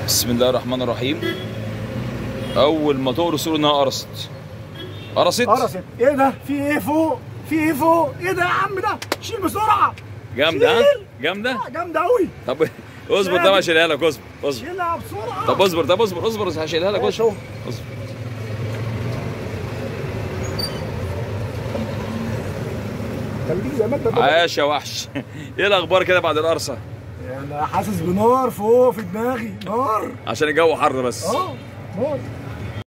بسم الله الرحمن الرحيم اول ما تقرص يقولوا انها قرصت قرصت قرصت ايه ده في ايه فوق في ايه فوق ايه ده يا عم ده شيل بسرعه جامده ها شيل. جامده آه، جامده قوي طب اصبر طب هشيلها لك اصبر اصبر شيلها بسرعه طب اصبر طب اصبر اصبر هشيلها لك ماشي اصبر اهو. اصبر خليك زي ما انت عاش يا وحش ايه الاخبار كده بعد القرصه انا حاسس بنار فوق في دماغي نار عشان الجو حر بس اه نار